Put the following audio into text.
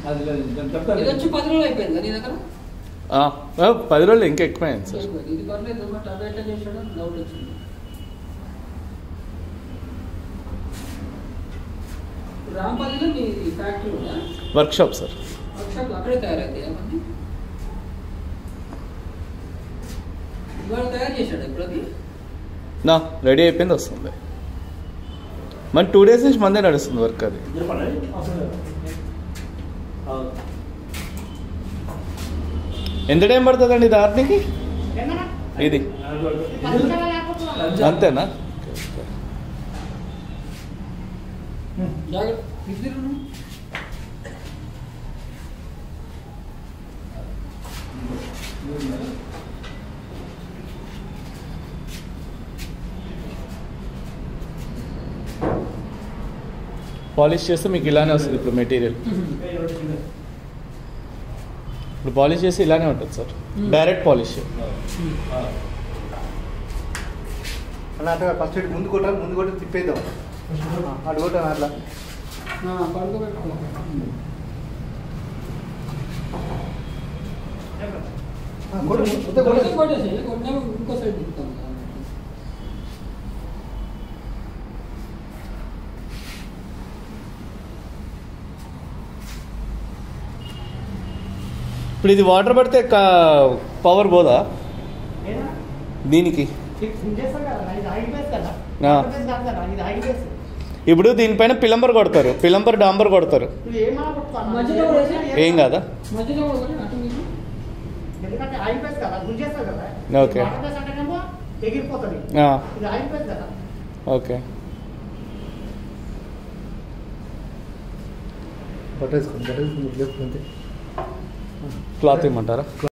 అది లేదు నేను చెప్తాను ఇది వచ్చి పది రోజులు అయిపోయింది నీ దగ్గర ఆ, ఆ, పది రోజులు ఇంకా ఎక్కువైంది సార్ ఇది పర్లేదు బట్ అవి ఎట్లా చేశాడో డౌట్ వచ్చింది రాంపల్లిలో నీ ఫ్యాక్టరీ ఉందా వర్క్షాప్ సార్ వర్క్షాప్ అక్కడే తయారైంది అవన్నీ ఇవాళ తయారు చేశాడు ఇప్పుడు అది నా రెడీ అయిపోయింది వస్తుంది మరి టూ డేస్ నుంచి మందే నడుస్తుంది వర్క్ అది చెప్పండి అవసరం లేదు అవును. ఎంత టైం పడుతుందండి ఇది ఆర్నికి ఇది లంచ్ అంతేనా జాగ్రత్త ఇద్దరు పాలిష్ చేస్తే మీకు ఇలానే వస్తుంది ఇప్పుడు మెటీరియల్ ఇప్పుడు పాలిష్ చేస్తే ఇలానే ఉంటుంది సార్ డైరెక్ట్ పాలిష్ అలా అట్లా ఫస్ట్ ఇటు ముందు కొట్టాలి ముందు కొట్టి తిప్పేద్దాం అటు కొట్టాను అట్లా పడుకోబెట్టుకో ఆ, కొట్టు కొట్టు, కొట్టు. కొట్టేసి కొట్టినా ఇంకో సైడ్ తిప్పుతాం ఇప్పుడు ఇది వాటర్ పడితే పవర్ పోదా దీనికి ఆ. ఇప్పుడు దీనిపైన పిలంబర్ కొడతారు పిలంబర్ డాంబర్ కొడతారు మధ్యలో వేసి ఏం కాదా మధ్యలో ఒకటి అటు ఇటు ఎందుకంటే ఆయిల్ పేస్ కదా గుంజేస్తారు కదా ఓకే. వాటర్ పేస్ అంటేనేమో ఎగిరిపోతుంది ఆ, ఇది ఆయిల్ పేస్ కదా ఓకే పట్టేసుకోండి పట్టేసుకుని లేపుకుంటే క్లాత్ ఇమ్మంటారా